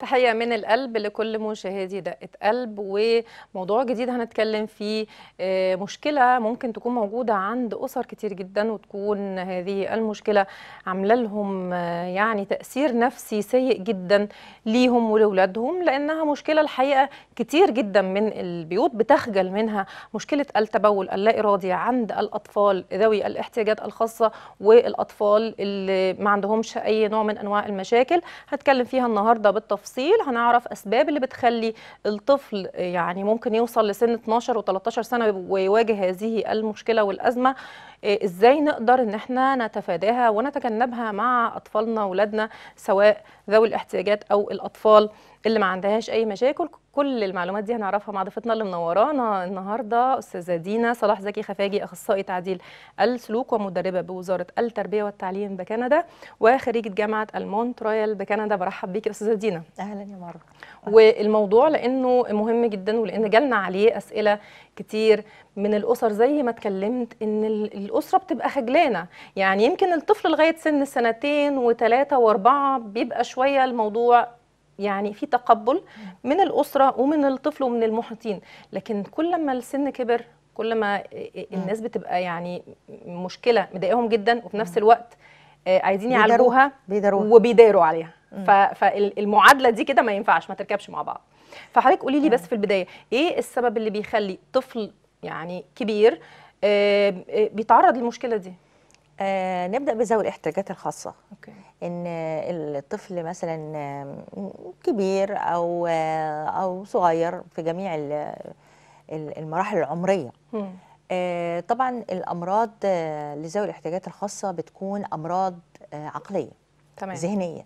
تحية من القلب لكل مشاهدي دقة قلب وموضوع جديد هنتكلم فيه آه، مشكلة ممكن تكون موجودة عند أسر كتير جدا وتكون هذه المشكلة عاملة لهم آه، يعني تأثير نفسي سيء جدا ليهم ولأولادهم لأنها مشكلة الحقيقة كتير جدا من البيوت بتخجل منها مشكلة التبول اللا إرادي عند الأطفال ذوي الاحتياجات الخاصة والأطفال اللي ما عندهمش أي نوع من أنواع المشاكل هتكلم فيها النهاردة بالتفصيل هنعرف أسباب اللي بتخلي الطفل يعني ممكن يوصل لسن 12 و13 سنة ويواجه هذه المشكلة والأزمة إيه، ازاي نقدر ان احنا نتفاداها ونتجنبها مع اطفالنا واولادنا سواء ذوي الاحتياجات او الاطفال اللي ما عندهاش اي مشاكل كل المعلومات دي هنعرفها مع ضيفتنا اللي منورانا النهارده استاذه دينا صلاح زكي خفاجي اخصائي تعديل السلوك ومدربه بوزاره التربيه والتعليم بكندا وخريجه جامعه المونت رويال بكندا برحب بيكي استاذه دينا اهلا يا مروه والموضوع لانه مهم جدا ولان جالنا عليه اسئله كتير من الاسر زي ما اتكلمت ان ال- الاسره بتبقى خجلانه يعني يمكن الطفل لغايه سن سنتين وثلاثه واربعه بيبقى شويه الموضوع يعني في تقبل من الاسره ومن الطفل ومن المحيطين لكن كل ما السن كبر كل ما الناس بتبقى يعني مشكله مضايقاهم جدا وفي نفس الوقت آه، عايزين بيداروها. يعالجوها بيداروها. وبيداروا عليها ف- فالمعادله دي كده ما ينفعش ما تركبش مع بعض فحضرتك قولي لي بس في البدايه ايه السبب اللي بيخلي طفل يعني كبير آه، آه، بيتعرض للمشكله دي آه نبدا بذوي الاحتياجات الخاصه اوكي ان الطفل مثلا آه، كبير او آه، او صغير في جميع ال- ال- المراحل العمريه مم. آه طبعا الامراض آه، لذوي الاحتياجات الخاصه بتكون امراض آه، عقليه تمام ذهنيه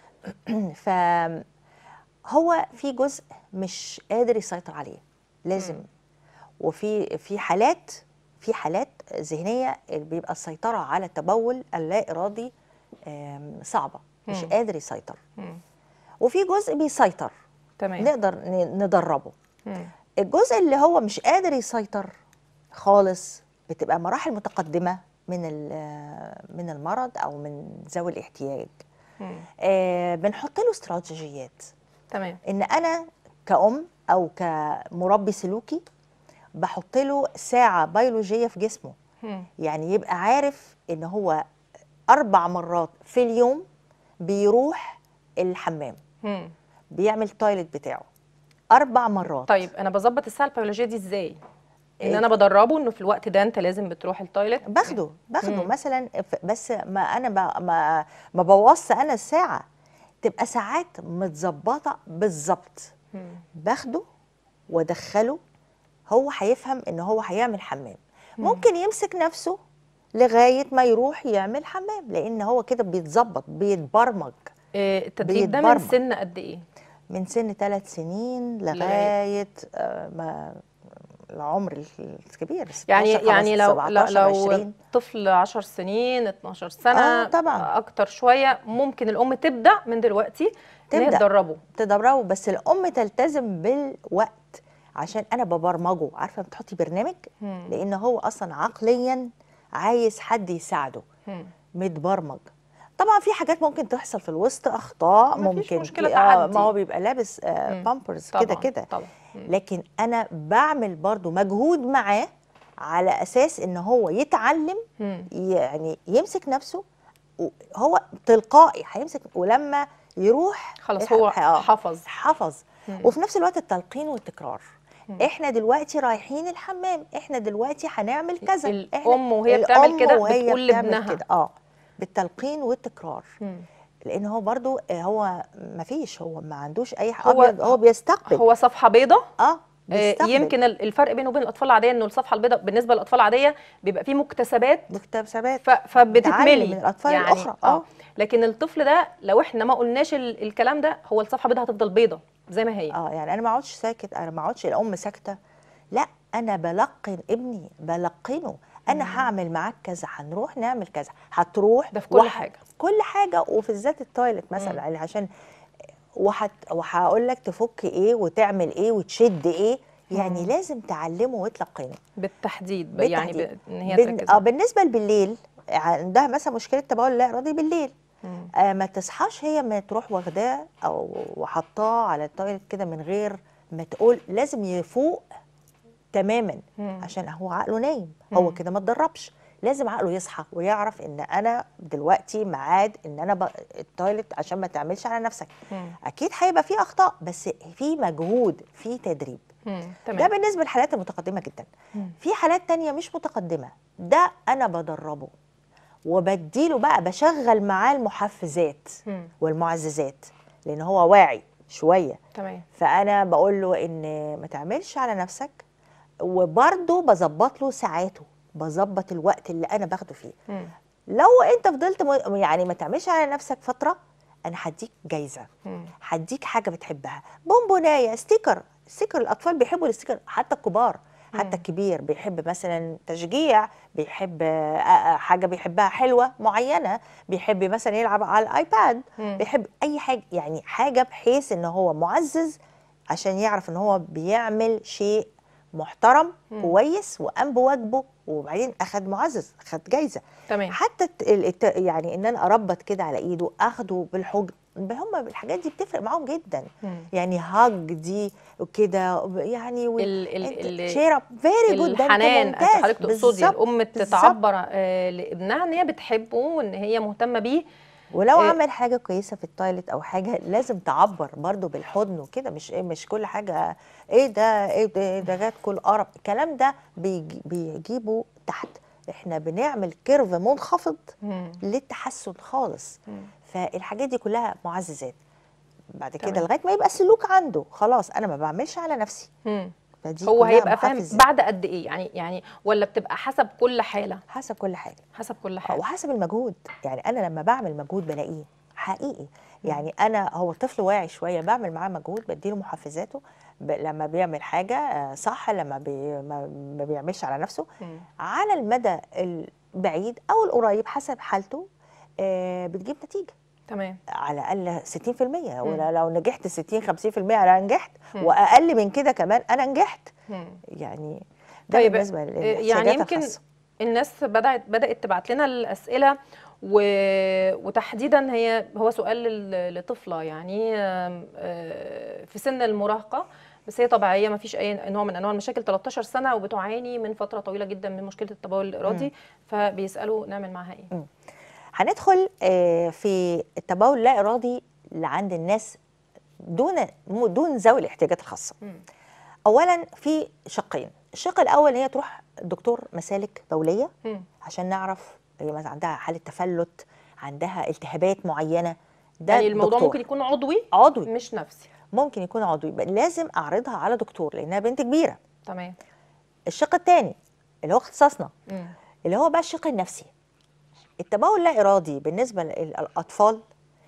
فهو في جزء مش قادر يسيطر عليه لازم مم. وفي في حالات في حالات ذهنيه بيبقى السيطره على التبول اللا ارادي آم، صعبه مش مم. قادر يسيطر مم. وفي جزء بيسيطر تمام نقدر ن- ندربه مم. الجزء اللي هو مش قادر يسيطر خالص بتبقى مراحل متقدمه من ال- من المرض او من ذوي الاحتياج مم. آه، بنحط له استراتيجيات تمام ان انا كأم او كمربي سلوكي بحط له ساعه بيولوجيه في جسمه مم. يعني يبقى عارف ان هو اربع مرات في اليوم بيروح الحمام مم. بيعمل التويلت بتاعه اربع مرات طيب انا بظبط الساعه البيولوجيه دي ازاي ان إيه؟ انا بدربه انه في الوقت ده انت لازم بتروح التويلت باخده باخده مم. مثلا ف- بس ما انا ب- ما ما بوظش انا الساعه تبقى ساعات متظبطه بالظبط مم. باخده وادخله هو هيفهم ان هو هيعمل حمام ممكن يمسك نفسه لغايه ما يروح يعمل حمام لان هو كده بيتظبط بيتبرمج آه، التدريب ده من بيتبرمج. سن قد ايه من سن ثلاث سنين لغايه آه، ما العمر الكبير 16 يعني خلاص يعني لو 17 لو 20 طفل 10 سنين 12 سنه آه، طبعاً. اكتر شويه ممكن الام تبدا من دلوقتي ان هي تبدأ. تدربه تدربه بس الام تلتزم بالوقت عشان انا ببرمجه عارفه بتحطي برنامج مم. لان هو اصلا عقليا عايز حد يساعده مم. متبرمج طبعا في حاجات ممكن تحصل في الوسط اخطاء مفيش ممكن مشكلة في- آه، تعدي. ما هو بيبقى لابس آه مم. بامبرز كده طبعاً، كده طبعا مم. لكن انا بعمل برضو مجهود معاه على اساس ان هو يتعلم مم. يعني يمسك نفسه هو تلقائي هيمسك ولما يروح خلاص الح- هو آه، حفظ حفظ مم. وفي نفس الوقت التلقين والتكرار مم. احنا دلوقتي رايحين الحمام احنا دلوقتي هنعمل كذا احنا الأم وهي بتعمل الأم كده وهي بتقول بتعمل لابنها. كده اه بالتلقين والتكرار مم. لان هو برضو آه، هو ما فيش هو ما عندوش اي هو- هو هو بيستقبل هو صفحه بيضة اه آه، بيستقبل يمكن ال- الفرق بينه وبين الاطفال العاديه انه الصفحه البيضاء بالنسبه للاطفال العاديه بيبقى فيه مكتسبات مكتسبات ف- فبتتملي من الأطفال الأخرى، آه. لكن الطفل ده لو احنا ما قلناش ال- الكلام ده هو الصفحه البيضاء هتفضل بيضة زي ما هي اه يعني انا ما اقعدش ساكت انا ما اقعدش الام ساكته لا انا بلقن ابني بلقنه انا هعمل معاك كذا هنروح نعمل كذا هتروح ده في كل وه- حاجة. في كل حاجه وفي الذات التويلت مثلا يعني عشان وهت وهقول لك تفك ايه وتعمل ايه وتشد ايه يعني لازم تعلمه وتلقنه بالتحديد ب- يعني ب... بالتحديد. ان هي بن... تركز اه بالنسبه بالليل عندها مثلا مشكله تبول لا ارادي بالليل مم. آه ما تصحاش هي ما تروح واخداه او وحطاه على التويلت كده من غير ما تقول لازم يفوق تماما مم. عشان هو عقله نايم هو مم. كده ما اتدربش لازم عقله يصحى ويعرف ان انا دلوقتي ميعاد ان انا ب... التويلت عشان ما تعملش على نفسك مم. اكيد هيبقى في اخطاء بس في مجهود في تدريب مم. ده تمام بالنسبه للحالات المتقدمه جدا مم. في حالات تانية مش متقدمه ده انا بدربه وبديله بقى بشغل معاه المحفزات مم. والمعززات لان هو واعي شويه تمام فانا بقول له ان ما تعملش على نفسك وبرضه بظبط له ساعاته بظبط الوقت اللي انا باخده فيه مم. لو انت فضلت م... يعني ما تعملش على نفسك فتره انا هديك جايزه مم. هديك حاجه بتحبها بونبونايه ستيكر ستيكر الاطفال بيحبوا الستيكر حتى الكبار حتى مم. الكبير بيحب مثلا تشجيع بيحب آه، آه، حاجه بيحبها حلوه معينه بيحب مثلا يلعب على الايباد مم. بيحب اي حاجه يعني حاجه بحيث ان هو معزز عشان يعرف ان هو بيعمل شيء محترم مم. كويس وقام بواجبه وبعدين اخد معزز اخد جايزه تمام حتى الت- ال- الت- يعني ان انا اربط كده على ايده اخده بالحضن هم الحاجات دي بتفرق معاهم جدا مم. يعني هاج دي وكده يعني ال- ال- ال- شير اب فيري جود الحنان انت حضرتك تقصدي الام تتعبر آه، لابنها ان هي بتحبه وان هي مهتمه بيه ولو إيه. عمل حاجه كويسه في التويليت او حاجه لازم تعبر برضو بالحضن وكده مش ايه مش كل حاجه ايه ده ايه ده, إيه ده جات كل قرف الكلام ده بيجي بيجيبه تحت احنا بنعمل كيرف منخفض مم. للتحسن خالص مم. فالحاجات دي كلها معززات بعد كده تمام. لغايه ما يبقى السلوك عنده خلاص انا ما بعملش على نفسي مم. فدي هو كلها هيبقى فاهم محفزات. بعد قد ايه يعني يعني ولا بتبقى حسب كل حاله حسب كل حاجه حسب كل حاله وحسب المجهود يعني انا لما بعمل مجهود بلاقيه حقيقي يعني انا هو طفل واعي شويه بعمل معاه مجهود بديله محفزاته ب... لما بيعمل حاجه آه، صح لما بي... ما... ما بيعملش على نفسه مم. على المدى البعيد او القريب حسب حالته آه، بتجيب نتيجه تمام على الاقل 60% ولا لو نجحت 60 50% انا نجحت مم. واقل من كده كمان انا نجحت مم. يعني ده طيب، بالنسبه آه، للاحتياجات يعني يمكن الخاصة. الناس بدأت بدأت تبعت لنا الأسئلة و... وتحديدا هي هو سؤال لل- لطفلة يعني آم، آه، في سن المراهقة بس هي طبيعية ما فيش أي نوع من أنواع المشاكل 13 سنة وبتعاني من فترة طويلة جدا من مشكلة التبول الإرادي فبيسألوا نعمل معاها إيه؟ هندخل آه، في التبول اللا ارادي اللي عند الناس دون م- دون ذوي الاحتياجات الخاصه مم. اولا في شقين الشق الاول هي تروح دكتور مسالك بوليه مم. عشان نعرف هي مثلا عندها حاله تفلت عندها التهابات معينه ده يعني الموضوع دكتور. ممكن يكون عضوي عضوي مش نفسي ممكن يكون عضوي بل لازم اعرضها على دكتور لانها بنت كبيره تمام الشق الثاني اللي هو اختصاصنا مم. اللي هو بقى الشق النفسي التبول اللا ارادي بالنسبه للاطفال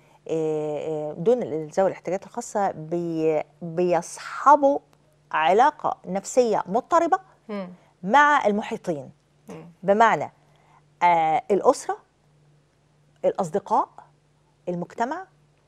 آه، آه، دون ذوي الاحتياجات الخاصه بي بيصحبوا علاقه نفسيه مضطربه مم. مع المحيطين مم. بمعنى آه الاسره الاصدقاء المجتمع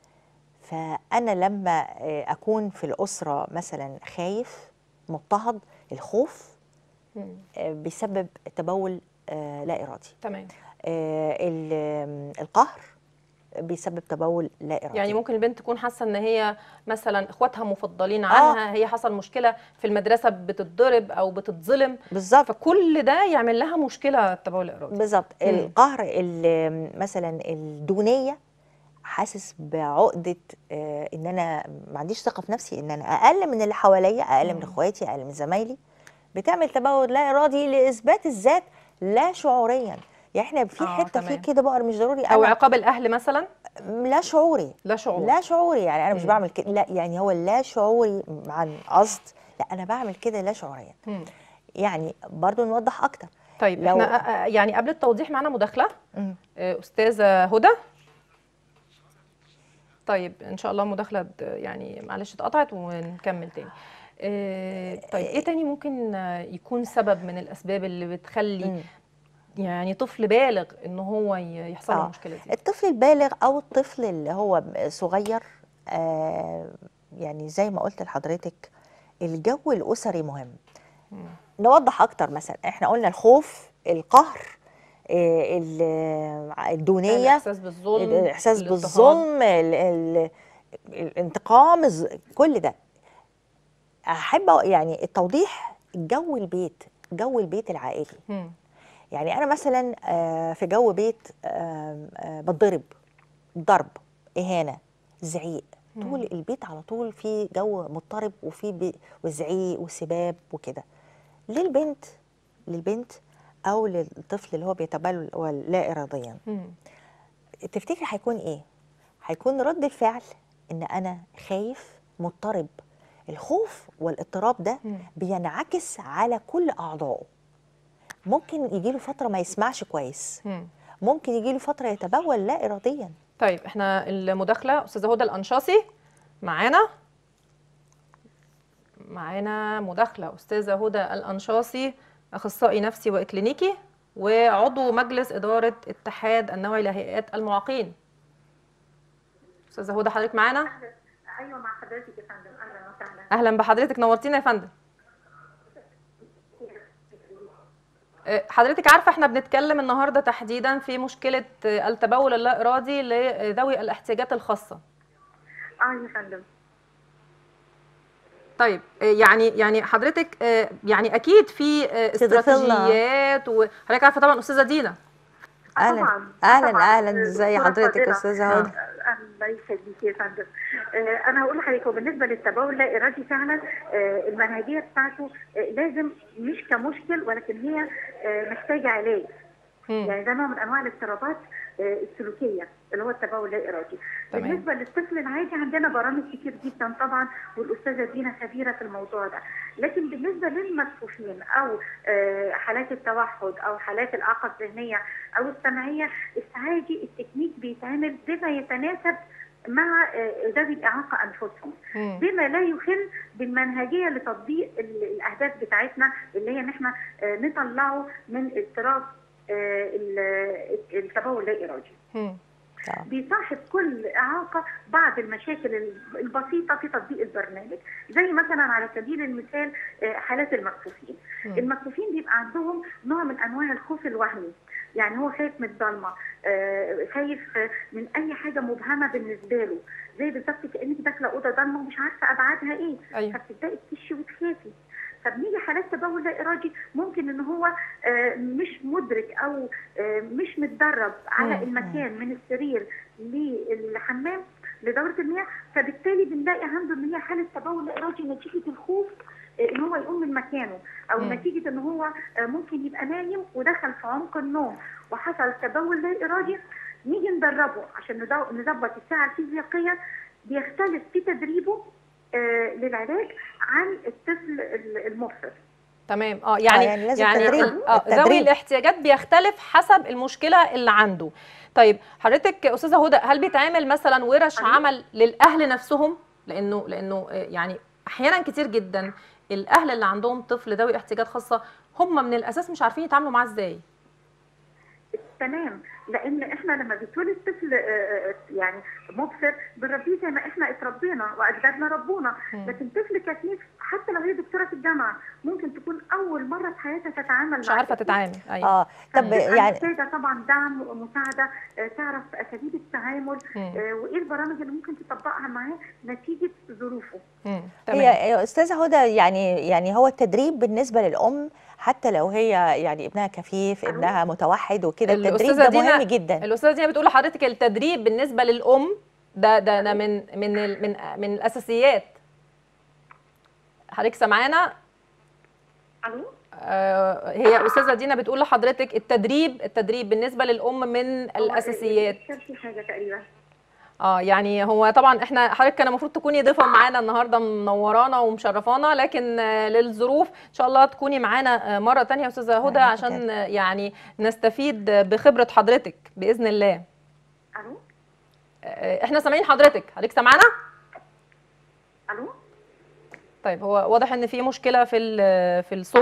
فانا لما آه اكون في الاسره مثلا خايف مضطهد الخوف مم. آه بيسبب تبول آه لا ارادي تمام آه ال- آم، القهر بيسبب تبول لا ارادي يعني ممكن البنت تكون حاسه ان هي مثلا اخواتها مفضلين آه. عنها هي حصل مشكله في المدرسه بتتضرب او بتتظلم بالظبط فكل ده يعمل لها مشكله التبول الارادي بالظبط مم. القهر ال- مثلا الدونيه حاسس بعقده آه، ان انا ما عنديش ثقه في نفسي ان انا اقل من اللي حواليا اقل من مم. اخواتي اقل من زمايلي بتعمل تبول لا ارادي لاثبات الذات لا شعوريا يعني احنا في آه، حته في تمام. كده بقر مش ضروري او انا عقاب الاهل مثلا لا شعوري لا شعور لا شعوري يعني انا مش مم. بعمل كده لا يعني هو لا شعوري عن قصد لا انا بعمل كده لا شعوريا مم. يعني برضو نوضح اكتر طيب لو- احنا آه، آه، يعني قبل التوضيح معانا مداخله مم. آه، استاذه هدى طيب ان شاء الله مداخله د- يعني معلش اتقطعت ونكمل تاني آه، طيب ايه تاني ممكن آه، يكون سبب من الاسباب اللي بتخلي مم. يعني طفل بالغ ان هو ي- يحصل له آه. المشكله دي الطفل البالغ او الطفل اللي هو صغير آه يعني زي ما قلت لحضرتك الجو الاسري مهم مم. نوضح اكتر مثلا احنا قلنا الخوف القهر آه، ال- آه، الدونيه الاحساس بالظلم الاحساس الاضطهاد. بالظلم ال- ال- الانتقام الز- كل ده احب أ- يعني التوضيح جو البيت جو البيت العائلي مم. يعني انا مثلا آه، في جو بيت آم، آه، بتضرب ضرب اهانه زعيق طول البيت على طول في جو مضطرب وفي بي- وزعيق وسباب وكده للبنت للبنت او للطفل اللي هو بيتبول لا اراديا مم. تفتكر هيكون ايه هيكون رد الفعل ان انا خايف مضطرب الخوف والاضطراب ده مم. بينعكس على كل اعضائه ممكن يجيله فتره ما يسمعش كويس مم. ممكن يجيله فتره يتبول لا اراديا طيب احنا المداخله استاذه هدى الانشاصي معانا معانا مداخله استاذه هدى الانشاصي اخصائي نفسي واكلينيكي وعضو مجلس اداره اتحاد النوعي لهيئات المعاقين استاذه هدى حضرتك معانا ايوه مع حضرتك يا فندم اهلا وسهلا اهلا بحضرتك نورتينا يا فندم أه، حضرتك عارفه احنا بنتكلم النهارده تحديدا في مشكله أه، التبول اللا ارادي لذوي الاحتياجات الخاصه اه يا فندم طيب آه، يعني يعني حضرتك آه، يعني اكيد في آه، تضيفي لنا. استراتيجيات وحضرتك عارفه طبعا استاذه دينا آه اهلا طبعا اهلا طبعا. اهلا ازي دكتورة حضرتك فاضلة. استاذه هدى آه، الله يخليك يا فندم آه، انا هقول لحضرتك هو بالنسبه للتبول لا ارادي فعلا آه، المنهجيه بتاعته آه، لازم مش كمشكل ولكن هي آه، محتاجه علاج مم. يعني ده نوع من انواع الاضطرابات آه، السلوكيه اللي هو التبول لا ارادي تمام. بالنسبه للطفل العادي عندنا برامج كتير جدا طبعا والاستاذه دينا خبيره في الموضوع ده لكن بالنسبه للمكفوفين او آه، حالات التوحد او حالات الاعاقه الذهنيه او السمعيه العادي التكنيك بيتعمل بما يتناسب مع آه، ذوي الاعاقه انفسهم مم. بما لا يخل بالمنهجيه لتطبيق ال- الاهداف بتاعتنا اللي هي ان احنا آه، نطلعه من اضطراب آه، ال- التبول اللا ارادي مم. آه. بيصاحب كل إعاقة بعض المشاكل ال- البسيطة في تطبيق البرنامج زي مثلا على سبيل المثال آه، حالات المكفوفين مم. المكفوفين بيبقى عندهم نوع من أنواع الخوف الوهمي يعني هو خايف من الضلمة آه، خايف آه، من أي حاجة مبهمة بالنسبة له زي بالظبط كأنك داخلة أوضة ضلمة ومش عارفة أبعادها إيه ايوه فبتبداي تكشي وتخافي فبنيجي حالات تبول لا ارادي ممكن ان هو آه، مش مدرك او آه، مش متدرب على مم. المكان من السرير للحمام لدوره المياه فبالتالي بنلاقي عنده ان هي حاله تبول لا ارادي نتيجه الخوف آه، ان هو يقوم من مكانه او مم. نتيجه ان هو آه، ممكن يبقى نايم ودخل في عمق النوم وحصل تبول لا ارادي نيجي ندربه عشان ندو- نظبط الساعه الفيزيائيه بيختلف في تدريبه آه، للعلاج عن الطفل ال- المبصر تمام اه يعني يعني لازم يعني تدريب. ال- آه، ذوي التدريب. الاحتياجات بيختلف حسب المشكله اللي عنده طيب حضرتك استاذه هدى هل بيتعمل مثلا ورش أيوة. عمل للاهل نفسهم لانه لانه آه، يعني احيانا كتير جدا الاهل اللي عندهم طفل ذوي احتياجات خاصه هم من الاساس مش عارفين يتعاملوا معاه ازاي تمام لان احنا لما بيتولد طفل آه، آه، يعني مبصر بنربيه زي ما احنا اتربينا واجدادنا ربونا مم. لكن طفل كفيف حتى لو هي دكتوره في الجامعه ممكن تكون اول مره في حياتها تتعامل مش مع عارفه طفل. تتعامل ايوه اه طب فبتبقى يعني محتاجه طبعا دعم ومساعده آه، تعرف اساليب التعامل مم. آه، وايه البرامج اللي ممكن تطبقها معاه نتيجه ظروفه مم. تمام هي يا استاذه هدى يعني يعني هو التدريب بالنسبه للام حتى لو هي يعني ابنها كفيف ألو؟ ابنها متوحد وكده التدريب الأستاذة ده دينا- مهم جدا الاستاذه دي بتقول لحضرتك التدريب بالنسبه للام ده ده ده من من ال- من من الاساسيات حضرتك سامعانا الو آه، هي استاذه دينا بتقول لحضرتك التدريب التدريب بالنسبه للام من الاساسيات كان في حاجه تقريبا اه يعني هو طبعا احنا حضرتك كان المفروض تكوني ضيفه معانا النهارده منورانا ومشرفانا لكن آه، للظروف ان شاء الله تكوني معانا آه، مره تانية يا استاذه هدى معاكي عشان آه، يعني نستفيد بخبره حضرتك باذن الله الو آه، احنا سامعين حضرتك حضرتك سامعانا الو طيب هو واضح ان في مشكله في ال- في الصوت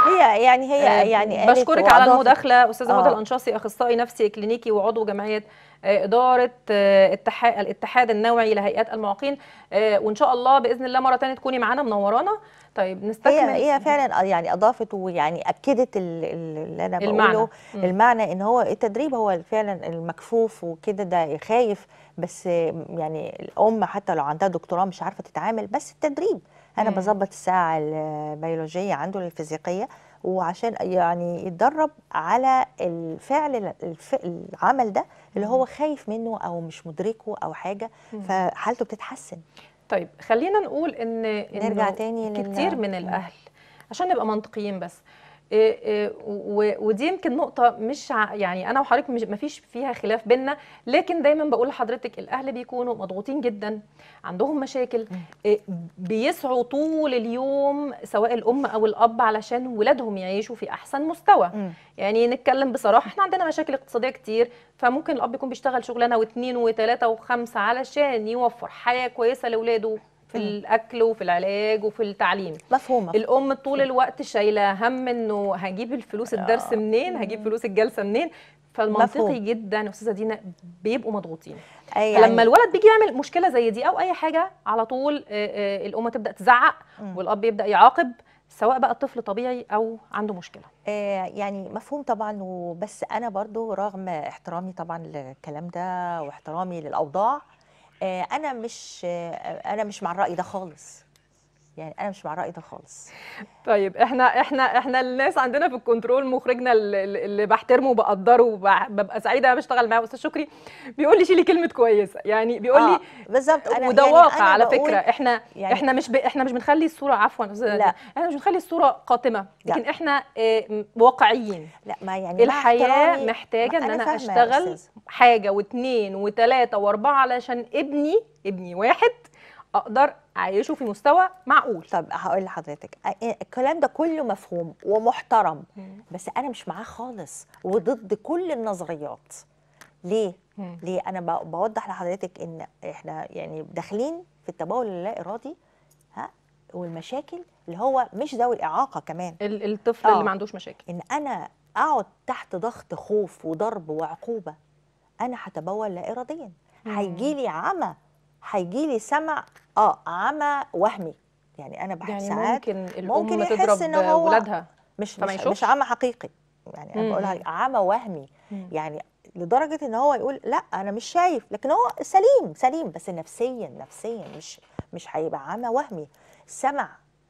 هي يعني هي آه، يعني قالت بشكرك على وأضافت- المداخله استاذه هدى آه. الانشاصي اخصائي نفسي كلينيكي وعضو جمعيه آه، اداره آه، اتحاد الاتحاد النوعي لهيئات المعاقين آه، وان شاء الله باذن الله مره ثانيه تكوني معانا منورانا طيب نستكمل هي هي فعلا يعني اضافت ويعني اكدت ال- ال- اللي انا المعنى. بقوله مم. المعنى ان هو التدريب هو فعلا المكفوف وكده ده خايف بس يعني الام حتى لو عندها دكتوراه مش عارفه تتعامل بس التدريب انا مم. بظبط الساعه البيولوجيه عنده الفيزيقيه وعشان يعني يتدرب على الفعل الف... العمل ده اللي هو خايف منه او مش مدركه او حاجه مم. فحالته بتتحسن طيب خلينا نقول ان نرجع إنه تاني لل- كتير من مم. الاهل عشان نبقى منطقيين بس إيه إيه و- ودي يمكن نقطة مش ع- يعني أنا وحضرتك مش مفيش فيها خلاف بينا لكن دايما بقول لحضرتك الأهل بيكونوا مضغوطين جدا عندهم مشاكل إيه بيسعوا طول اليوم سواء الأم أو الأب علشان ولادهم يعيشوا في أحسن مستوى مم. يعني نتكلم بصراحه احنا عندنا مشاكل اقتصاديه كتير فممكن الاب يكون بيشتغل شغلانه واثنين وثلاثه وخمسه علشان يوفر حياه كويسه لاولاده في مم. الاكل وفي العلاج وفي التعليم مفهومه الام طول الوقت شايله هم انه هجيب الفلوس الدرس آه. منين هجيب فلوس الجلسه منين فالمنطقي مفهوم. جدا يا استاذه دينا بيبقوا مضغوطين أي فلما الولد بيجي يعمل مشكله زي دي او اي حاجه على طول آه، آه، الام تبدا تزعق مم. والاب يبدا يعاقب سواء بقى الطفل طبيعي او عنده مشكله آه، يعني مفهوم طبعا وبس انا برضو رغم احترامي طبعا للكلام ده واحترامي للاوضاع آه، انا مش آه، انا مش مع الراي ده خالص يعني انا مش مع الراي ده خالص طيب احنا احنا احنا الناس عندنا في الكنترول مخرجنا اللي, اللي بحترمه وبقدره وببقى سعيده أنا بشتغل معاه استاذ شكري بيقول لي شيلي كلمه كويسه يعني بيقول لي آه، بالظبط انا وده يعني واقع أنا على بقول فكره احنا يعني- احنا مش ب... احنا مش بنخلي الصوره عفوا يا أستاذة لا. نادية، احنا مش بنخلي الصوره قاتمه لا. لكن احنا اه م- واقعيين لا ما يعني مع الحياه احترامي- محتاجه ان ما انا فاهمة يا اشتغل أستاذ. حاجه واثنين وثلاثه واربعه علشان ابني ابني واحد اقدر اعيشه في مستوى معقول طب هقول لحضرتك آه، الكلام ده كله مفهوم ومحترم بس انا مش معاه خالص وضد كل النظريات ليه مم. ليه انا ب- بوضح لحضرتك ان احنا يعني داخلين في التبول اللا ارادي ها والمشاكل اللي هو مش ذوي الاعاقه كمان ال- الطفل آه. اللي ما عندوش مشاكل ان انا اقعد تحت ضغط خوف وضرب وعقوبه انا هتبول لا اراديا مم. هيجي لي عمى هيجي لي سمع اه عمى وهمي يعني انا بحس يعني ساعات ممكن الام ممكن يحس تضرب إن هو ولادها مش فما مش, يشوفش؟ مش عمى حقيقي يعني انا مم. بقولها لك عمى وهمي مم. يعني لدرجه ان هو يقول لا انا مش شايف لكن هو سليم سليم بس نفسيا نفسيا مش مش هيبقى عمى وهمي سمع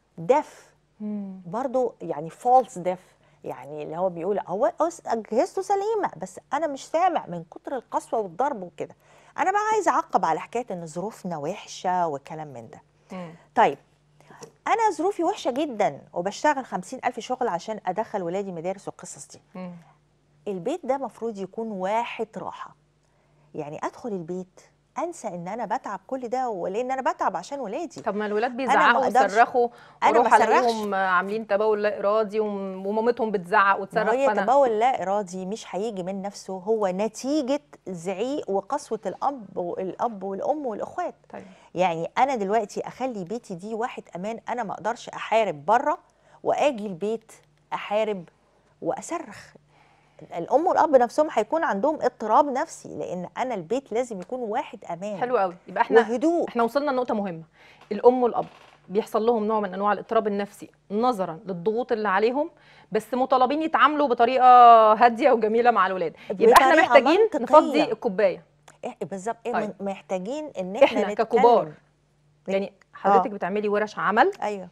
دف مم. برضو يعني فولس ديف يعني اللي هو بيقول هو أس- اجهزته سليمه بس انا مش سامع من كتر القسوه والضرب وكده انا بقى عايزه اعقب على حكايه ان ظروفنا وحشه والكلام من ده مم. طيب انا ظروفي وحشه جدا وبشتغل خمسين الف شغل عشان ادخل ولادي مدارس والقصص دي مم. البيت ده مفروض يكون واحد راحه يعني ادخل البيت انسى ان انا بتعب كل ده ولان انا بتعب عشان ولادي طب ما الولاد ما بيزعقوا أقدرش. ويصرخوا أنا واروح ما أصرخش. الاقيهم عاملين تبول لا ارادي وم- ومامتهم بتزعق ما وتصرخ هي فانا تبول لا ارادي مش هيجي من نفسه هو نتيجه زعيق وقسوه الاب والاب والام والاخوات طيب يعني انا دلوقتي اخلي بيتي دي واحد امان انا ما اقدرش احارب بره واجي البيت احارب واصرخ الام والاب نفسهم هيكون عندهم اضطراب نفسي لان انا البيت لازم يكون واحد امان حلو قوي يبقى احنا وهدوء احنا وصلنا لنقطه مهمه الام والاب بيحصل لهم نوع من انواع الاضطراب النفسي نظرا للضغوط اللي عليهم بس مطالبين يتعاملوا بطريقه هاديه وجميله مع الولاد يبقى احنا بطريقة محتاجين منطقية. نفضي الكوبايه إيه بالظبط إيه طيب. محتاجين ان احنا, احنا نتكلم. ككبار يعني حضرتك بتعملي ورش عمل ايوه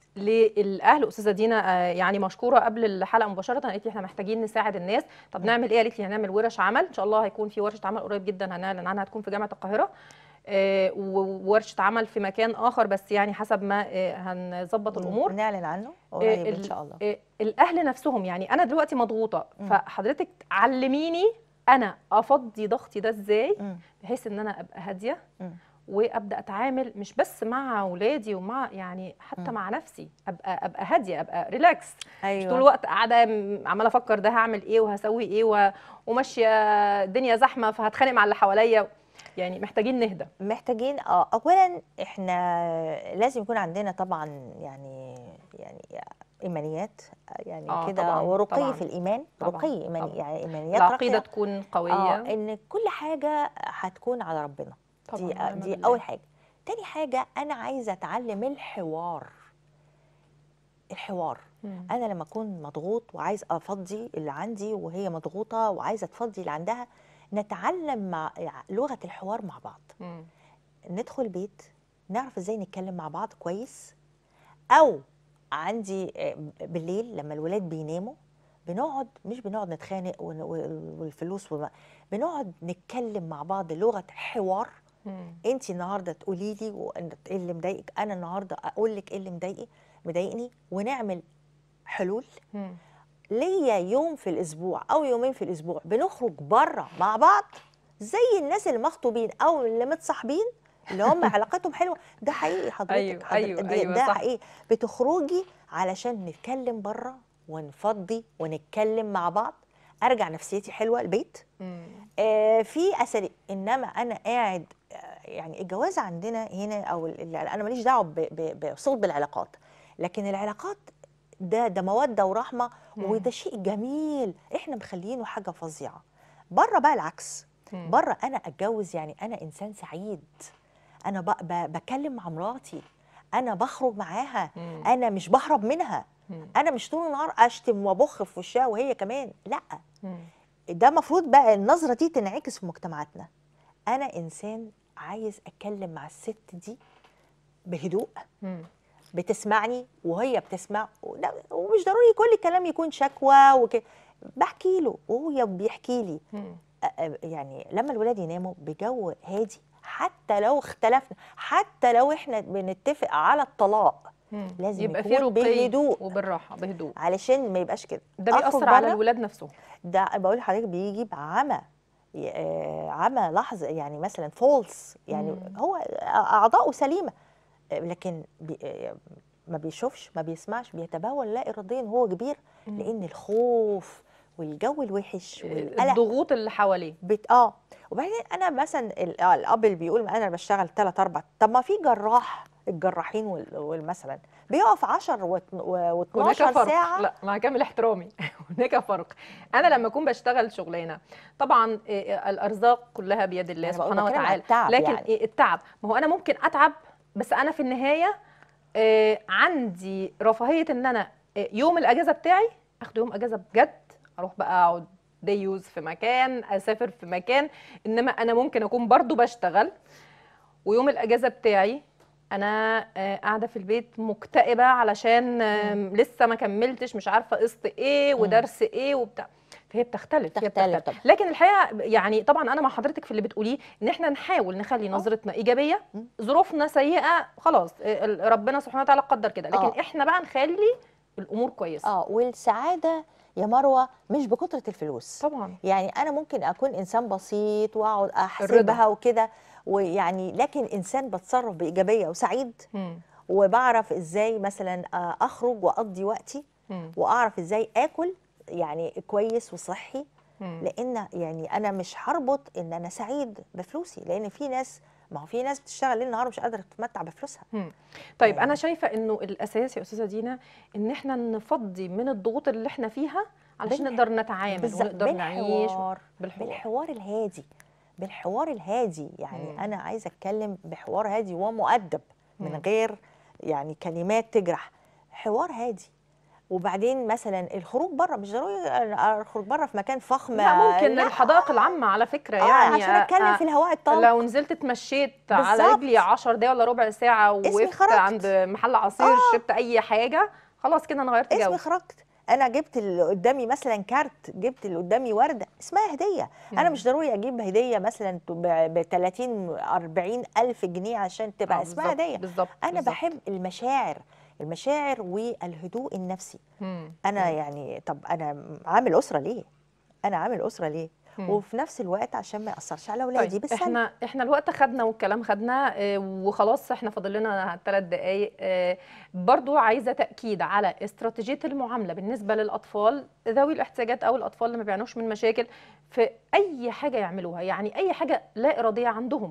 للاهل استاذه دينا آه، يعني مشكوره قبل الحلقه مباشره قالت لي احنا محتاجين نساعد الناس طب نعمل ايه قالت لي هنعمل ورش عمل ان شاء الله هيكون في ورشه عمل قريب جدا هنعلن عنها هتكون في جامعه القاهره آه، وورشه عمل في مكان اخر بس يعني حسب ما آه، هنظبط الامور نعلن عنه آه، قريب ان ال- شاء الله آه، الاهل نفسهم يعني انا دلوقتي مضغوطه مم. فحضرتك علميني انا افضي ضغطي ده ازاي مم. بحيث ان انا ابقى هاديه مم. وابدا اتعامل مش بس مع اولادي ومع يعني حتى مم. مع نفسي ابقى ابقى هاديه ابقى ريلاكس ايوه مش طول الوقت قاعده م- عماله افكر ده هعمل ايه وهسوي ايه و- وماشيه الدنيا زحمه فهتخانق مع اللي حواليا يعني محتاجين نهدى محتاجين اه اولا احنا لازم يكون عندنا طبعا يعني يعني ايمانيات يعني آه، كده طبعاً، ورقي طبعاً. في الايمان طبعاً، رقي ايماني طبعاً. يعني ايمانيات العقيده راقية. تكون قويه اه ان كل حاجه هتكون على ربنا طبعاً، دي ونعم دي بالله. اول حاجه تاني حاجه انا عايزه اتعلم الحوار الحوار مم. انا لما اكون مضغوط وعايز افضي اللي عندي وهي مضغوطه وعايزه تفضي اللي عندها نتعلم مع لغه الحوار مع بعض مم. ندخل بيت نعرف ازاي نتكلم مع بعض كويس او عندي آه، بالليل لما الولاد بيناموا بنقعد مش بنقعد نتخانق ون- وال- والفلوس وما بنقعد نتكلم مع بعض لغه حوار مم. انت النهارده تقولي لي وإن- ايه اللي مضايقك انا النهارده اقول لك ايه اللي مضايقي مضايقني ونعمل حلول مم. ليا يوم في الاسبوع او يومين في الاسبوع بنخرج بره مع بعض زي الناس اللي مخطوبين او اللي متصاحبين اللي هم علاقتهم حلوه ده حقيقي حضرتك أيوة، حضرتك أيوة، دي- أيوة، ده صح. حقيقي بتخرجي علشان نتكلم بره ونفضي ونتكلم مع بعض ارجع نفسيتي حلوه البيت مم. آه، في اساليب انما انا قاعد آه، يعني الجواز عندنا هنا او ال- ال- انا ماليش دعوه ب- ب- بصلب العلاقات لكن العلاقات ده ده موده ورحمه مم. وده شيء جميل احنا مخلينه حاجه فظيعه بره بقى العكس مم. بره انا اتجوز يعني انا انسان سعيد انا ب- ب- بكلم مع مراتي انا بخرج معاها مم. انا مش بهرب منها مم. انا مش طول النهار اشتم وابخ في وشها وهي كمان لا مم. ده مفروض بقى النظرة دي تنعكس في مجتمعاتنا أنا إنسان عايز أتكلم مع الست دي بهدوء مم. بتسمعني وهي بتسمع لا ومش ضروري كل الكلام يكون شكوى وكده بحكي له وهو بيحكي لي مم. أ- أ- يعني لما الولاد يناموا بجو هادي حتى لو اختلفنا حتى لو احنا بنتفق على الطلاق مم. لازم يبقى في يكون رقي بهدوء. وبالراحه بهدوء علشان ما يبقاش كده ده أخرج بيأثر على برا، الولاد نفسهم ده بقول لحضرتك بيجي بعمى ي- آه، عمى لحظه يعني مثلا فولس يعني مم. هو اعضاؤه سليمه آه، لكن بي آه، ما بيشوفش ما بيسمعش بيتبول لا اراديا وهو كبير مم. لان الخوف والجو الوحش والقلق الضغوط اللي حواليه بت اه وبعدين انا مثلا ال- آه، الاب اللي بيقول انا بشتغل 3 4 طب ما في جراح الجراحين وال- والمثلا بيقف 10 و12 هناك فرق ساعه لا مع كامل احترامي هناك فرق انا لما اكون بشتغل شغلانه طبعا إيه، الارزاق كلها بيد الله أنا بقول سبحانه بتكلم عن وتعالى التعب لكن يعني. إيه التعب ما هو انا ممكن اتعب بس انا في النهايه آه، عندي رفاهيه ان انا آه، يوم الاجازه بتاعي اخد يوم اجازه بجد اروح بقى اقعد ديوز في مكان اسافر في مكان انما انا ممكن اكون برضو بشتغل ويوم الاجازه بتاعي انا آه، قاعده في البيت مكتئبه علشان آم، لسه ما كملتش مش عارفه قسط ايه ودرس ايه وبتاع فهي بتختلف هي تختلف بتختلف طبعا. لكن الحقيقه يعني طبعا انا مع حضرتك في اللي بتقوليه ان احنا نحاول نخلي نظرتنا ايجابيه مم. ظروفنا سيئه خلاص آه، ال- ربنا سبحانه وتعالى قدر كده لكن آه. احنا بقى نخلي الامور كويسه اه والسعاده يا مروه مش بكتره الفلوس طبعا يعني انا ممكن اكون انسان بسيط واقعد احسبها وكده ويعني لكن انسان بتصرف بايجابيه وسعيد مم. وبعرف ازاي مثلا آه، اخرج واقضي وقتي مم. واعرف ازاي اكل يعني كويس وصحي مم. لان يعني انا مش هربط ان انا سعيد بفلوسي لان في ناس ما هو في ناس بتشتغل ليل نهار مش قادره تتمتع بفلوسها مم. طيب يعني- انا شايفه انه الاساس يا استاذه دينا ان احنا نفضي من الضغوط اللي احنا فيها علشان بالح- نقدر نتعامل بالظبط، ونقدر نعيش بالحوار بالحوار بالحوار الهادي بالحوار الهادي يعني مم. انا عايزه اتكلم بحوار هادي ومؤدب من مم. غير يعني كلمات تجرح حوار هادي وبعدين مثلا الخروج بره مش ضروري اخرج بره في مكان فخم لا ممكن لا. الحدائق العامه على فكره آه يعني عشان اتكلم أ- في الهواء الطلق لو نزلت اتمشيت على بالظبط. رجلي 10 دقايق ولا ربع ساعه اسمي ووقفت خرجت. عند محل عصير شربت اي حاجه خلاص كده انا غيرت جو اسمي خرجت انا جبت اللي قدامي مثلا كارت جبت اللي قدامي ورده اسمها هديه انا مم. مش ضروري اجيب هديه مثلا ب 30 40 الف جنيه عشان تبقى آه، اسمها بالظبط، هديه بالظبط انا بالظبط. بحب المشاعر المشاعر والهدوء النفسي مم. انا مم. يعني طب انا عامل اسره ليه انا عامل اسره ليه مم. وفي نفس الوقت عشان ما ياثرش على اولادي طيب بالسلب احنا احنا الوقت خدنا والكلام خدنا آه، وخلاص احنا فاضل لنا ثلاث دقائق آه، برضو عايزه تاكيد على استراتيجيه المعامله بالنسبه للاطفال ذوي الاحتياجات او الاطفال اللي ما بيعانوش من مشاكل في اي حاجه يعملوها يعني اي حاجه لا اراديه عندهم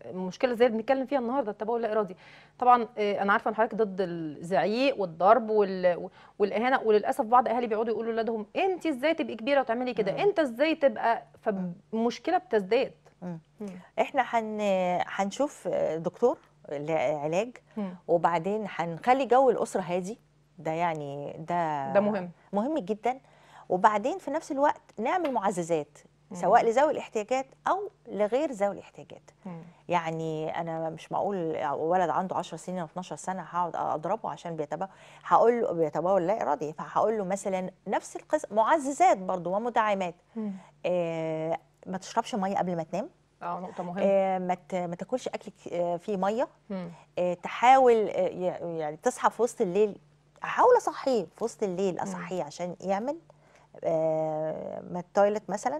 مشكله زي اللي بنتكلم فيها النهارده التبول اللا ارادي طبعا آه، انا عارفه ان حضرتك ضد الزعيق والضرب وال- والاهانه وللاسف بعض اهالي بيقعدوا يقولوا لاولادهم انت ازاي تبقي كبيره وتعملي كده مم. انت ازاي تبقى فالمشكله بتزداد مم. مم. احنا هن هنشوف دكتور لعلاج مم. وبعدين هنخلي جو الاسره هادي ده يعني ده ده مهم مهم جدا وبعدين في نفس الوقت نعمل معززات مم. سواء لذوي الاحتياجات او لغير ذوي الاحتياجات مم. يعني انا مش معقول ولد عنده 10 سنين او 12 سنه هقعد اضربه عشان بيتبول هقول له بيتبول لا ارادي فهقول له مثلا نفس القصه معززات برضو ومدعمات مم. آه ما تشربش ميه قبل ما تنام اه نقطه مهمه آه ما ت- ما تاكلش اكل ك- آه، فيه ميه مم. آه، تحاول آه، ي- يعني تصحى في وسط الليل احاول اصحيه في وسط الليل اصحيه عشان يعمل آه، ما التويلت مثلا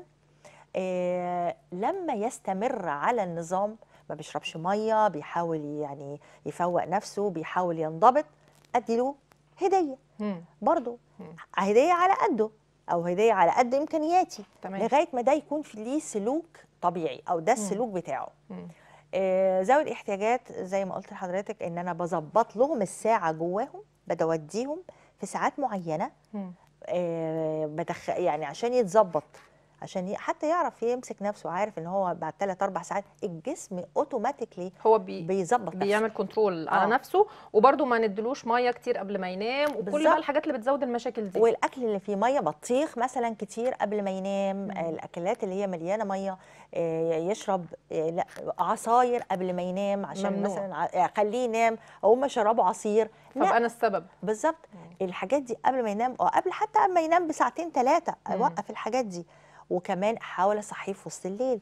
آه، لما يستمر على النظام ما بيشربش ميه بيحاول يعني يفوق نفسه بيحاول ينضبط اديله هديه مم. برضه مم. هديه على قده او هديه على قد امكانياتي تمام لغايه ما ده يكون في ليه سلوك طبيعي او ده مم. السلوك بتاعه مم. آه، ذوي الاحتياجات زي ما قلت لحضرتك ان انا بظبط لهم الساعه جواهم بدوديهم في ساعات معينه مم. آه، بدخ يعني عشان يتظبط عشان ي- حتى يعرف يمسك نفسه عارف ان هو بعد 3 4 ساعات الجسم اوتوماتيكلي هو بي بيظبط نفسه بيعمل كنترول على آه. نفسه وبرده ما ندلوش ميه كتير قبل ما ينام وكل بالظبط. بقى الحاجات اللي بتزود المشاكل دي والاكل اللي فيه ميه بطيخ مثلا كتير قبل ما ينام مم. آه، الاكلات اللي هي مليانه ميه آه، يشرب آه، لا عصاير قبل ما ينام عشان ممنوع. مثلا ع- اخليه ينام اقوم اشربه عصير لا فابقى انا السبب بالظبط الحاجات دي قبل ما ينام او قبل حتى قبل ما ينام بساعتين ثلاثه مم. اوقف الحاجات دي وكمان احاول اصحيه في وسط الليل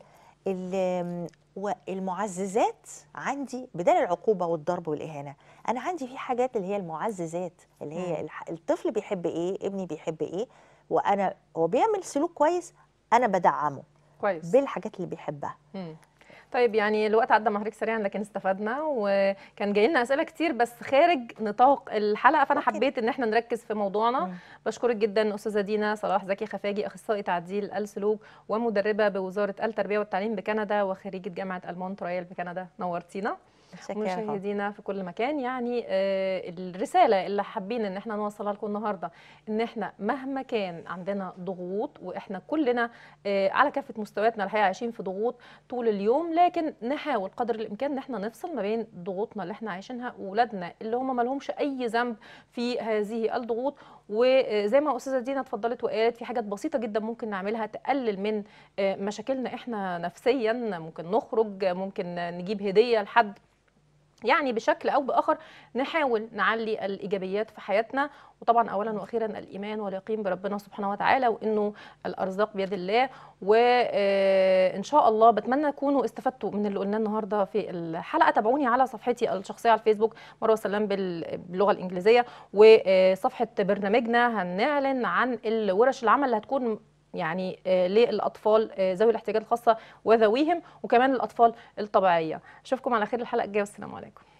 ال- والمعززات عندي بدل العقوبه والضرب والاهانه انا عندي في حاجات اللي هي المعززات اللي هي مم. الح- الطفل بيحب ايه ابني بيحب ايه وانا هو بيعمل سلوك كويس انا بدعمه كويس بالحاجات اللي بيحبها مم. طيب يعني الوقت عدى مع حضرتك سريعا لكن استفدنا وكان جاي لنا اسئله كتير بس خارج نطاق الحلقه فانا أوكي. حبيت ان احنا نركز في موضوعنا مم. بشكرك جدا استاذه دينا صلاح زكي خفاجي اخصائي تعديل السلوك ومدربه بوزاره التربيه والتعليم بكندا وخريجه جامعه المونتريال بكندا نورتينا متشكرة يا فندم. مشاهدينا في كل مكان يعني آه، الرساله اللي حابين ان احنا نوصلها لكم النهارده ان احنا مهما كان عندنا ضغوط واحنا كلنا آه، على كافه مستوياتنا الحقيقه عايشين في ضغوط طول اليوم لكن نحاول قدر الامكان ان احنا نفصل ما بين ضغوطنا اللي احنا عايشينها واولادنا اللي هم ما لهمش اي ذنب في هذه الضغوط وزي ما استاذه دينا اتفضلت وقالت في حاجات بسيطه جدا ممكن نعملها تقلل من آه، مشاكلنا احنا نفسيا ممكن نخرج ممكن نجيب هديه لحد يعني بشكل او باخر نحاول نعلي الايجابيات في حياتنا وطبعا اولا واخيرا الايمان واليقين بربنا سبحانه وتعالى وانه الارزاق بيد الله وان شاء الله بتمنى تكونوا استفدتوا من اللي قلناه النهارده في الحلقه تابعوني على صفحتي الشخصيه على الفيسبوك مروه سلام بال- باللغه الانجليزيه وصفحه برنامجنا هنعلن عن الورش العمل اللي هتكون يعني آه، للاطفال آه، ذوي الاحتياجات الخاصه وذويهم وكمان الاطفال الطبيعيه اشوفكم على خير الحلقه الجايه والسلام عليكم